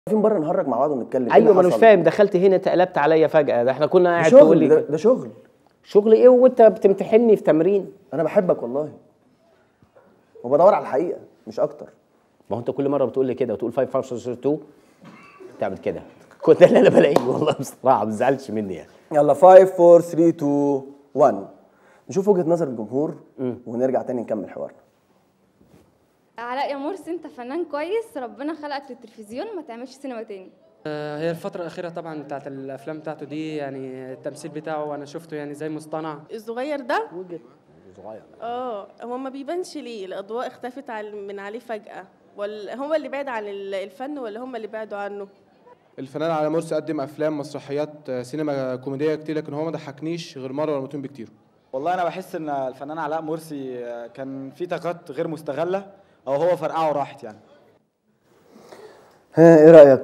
واقفين بره نهرج مع بعض ونتكلم إيه ايوه اللي ما انا مش حصل؟ فاهم دخلت هنا اتقلبت عليا فجاه ده احنا كنا ده قاعد تقول شغل لي ده, ده شغل شغل ايه وانت بتمتحني في تمرين انا بحبك والله وبدور على الحقيقه مش اكتر ما هو انت كل مره بتقول لي كده وتقول 5 5 6 2 تعمل كده كنت ده اللي انا بلاقيه والله بصراحه ما تزعلش مني يعني يلا 5 4 3 2 1 نشوف وجهه نظر الجمهور ونرجع تاني نكمل حوارنا علاء يا مرسي انت فنان كويس ربنا خلقك للتلفزيون ما تعملش سينما تاني آه، هي الفترة الأخيرة طبعا بتاعت الأفلام بتاعته دي يعني التمثيل بتاعه أنا شفته يعني زي مصطنع الصغير ده وجهه صغير اه هو ما بيبانش ليه الاضواء اختفت عن- من عليه فجاه ولا هو اللي بعد عن ال- الفن ولا هم اللي بعدوا عنه الفنان علي مرسي قدم افلام مسرحيات آه، سينما كوميديه كتير لكن هو ما ضحكنيش غير مره ولا مرتين بكتير والله انا بحس ان الفنان علاء مرسي آه، كان في طاقات غير مستغله او هو فرقعه وراحت يعني ها ايه رايك